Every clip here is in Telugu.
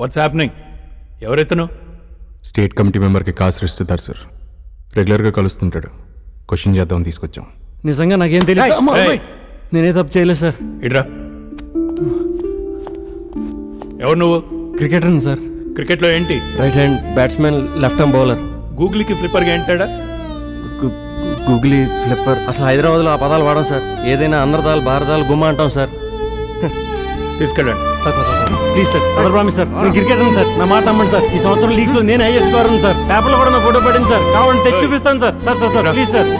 వాట్స్ హ్యాప్నింగ్ ఎవరెత్తను స్టేట్ కమిటీ మెంబర్కి కాసు ఇస్తున్నారు సార్ రెగ్యులర్గా కలుస్తుంటాడు క్వశ్చన్ చేద్దామని తీసుకొచ్చాం నిజంగా నాకేం తెలియదు ఏయ్, అమ్మా, ఏయ్. అమ్మాయి. నేనే తప్పు చేయలేదు సార్ ఇడ్రా ఎవరు నువ్వు క్రికెటర్ని సార్ క్రికెట్లో ఏంటి right hand batsmen left hand bowler గూగుల్కి ఫ్లిప్పర్గా ఏంటాడా గూగులీ ఫ్లిప్పర్ అసలు హైదరాబాద్లో ఆ పదాలు వాడం సార్ ఏదైనా అందరదాలు భారతాలు గుమ్మ అంటాం సార్ తీసుకెళ్ళండి sir sir sir please sir other promise sir నేను క్రికెటర్ సార్ నా మాట నమ్మండి సార్ ఈ సంవత్సరం లీగ్స్ లో నేను హైయెస్ట్ స్కోర్ సార్ పేపర్లో కూడా నా ఫోటో పడింది సార్ కావాలంటే తెచ్చి చూపిస్తాను sir sir sir sir please sir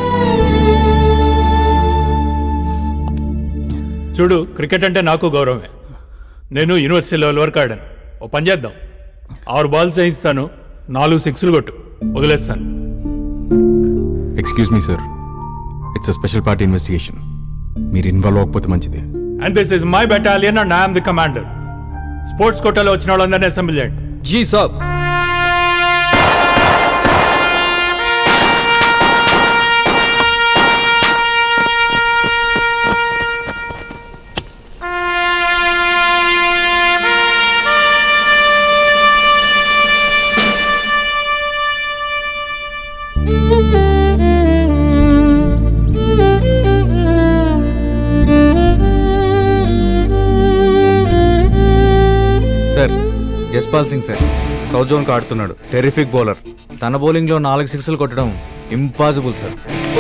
చూడు క్రికెట్ అంటే నాకు గౌరవమే నేను యూనివర్సిటీ లెవెల్ వరకు ఆడాను ఓ పని చేద్దాం ఆరు బాల్స్ వేయిస్తాను నాలుగు సిక్స్లు కొట్టు వదిలేస్తాను excuse me sir it's a special party investigation మీరు ఇన్వాల్వ్ అవ్వకపోతే మంచిది and this is my battalion and I'm the commander sports కోటాలో వచ్చిన వాళ్ళందరినీ అసెంబ్లీ చేయండి జీ సాబ్ sir Jaspal Singh sir south జోన్కి ఆడుతున్నాడు టెరిఫిక్ బౌలర్ తన బౌలింగ్లో నాలుగు సిక్స్లు కొట్టడం impossible sir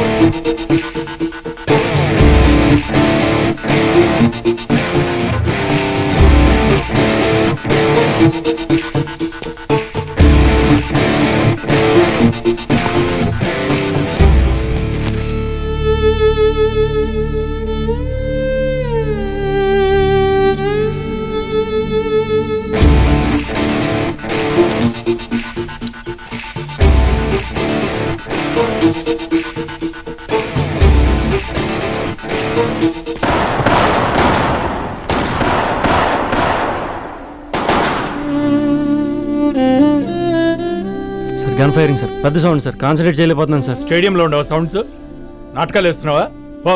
sir gun firing sir పెద్ద సౌండ్ సార్ కాన్సన్ట్రేట్ చేయలేకపోతున్నాను సార్ స్టేడియంలో ఉండవు సౌండ్స్ నాటకాలు వేస్తున్నావా ఓ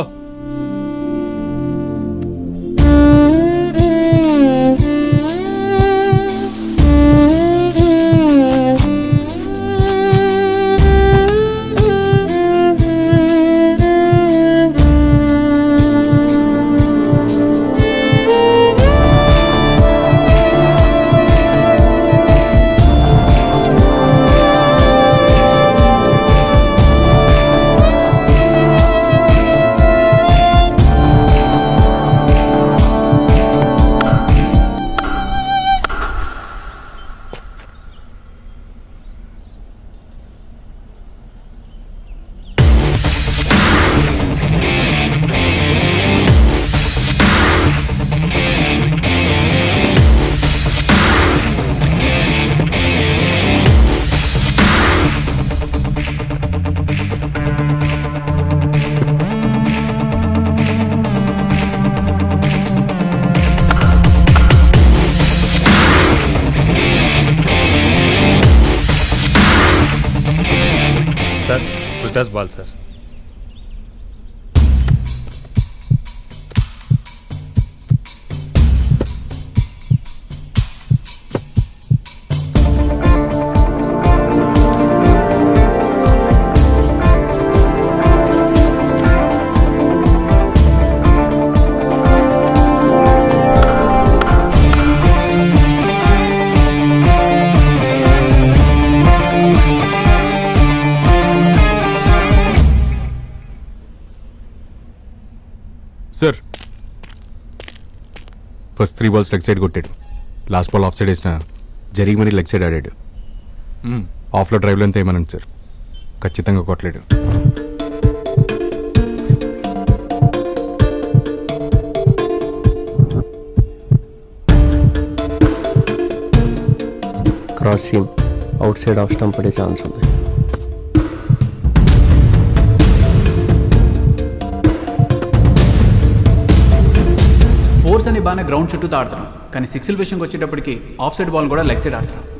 sir full toss ball sir sir first three balls leg side కొట్టాడు లాస్ట్ బాల్ ఆఫ్ సైడ్ వేసిన జరిగి మరీ లెగ్ సైడ్ ఆడాడు ఆఫ్లో డ్రైవ్లో ఎంత ఏమనండి సార్ ఖచ్చితంగా కొట్టలేడు cross seam outside off stump పడే ఛాన్స్ ఉంది ఫోర్స్ అని బాగానే గ్రౌండ్ చుట్టూ ఆడుతున్నాం కానీ సిక్స్ల విషయంకి వచ్చేటప్పటికి ఆఫ్ సైడ్ బాల్ కూడా లెగ్ సైడ్ ఆడుతున్నాం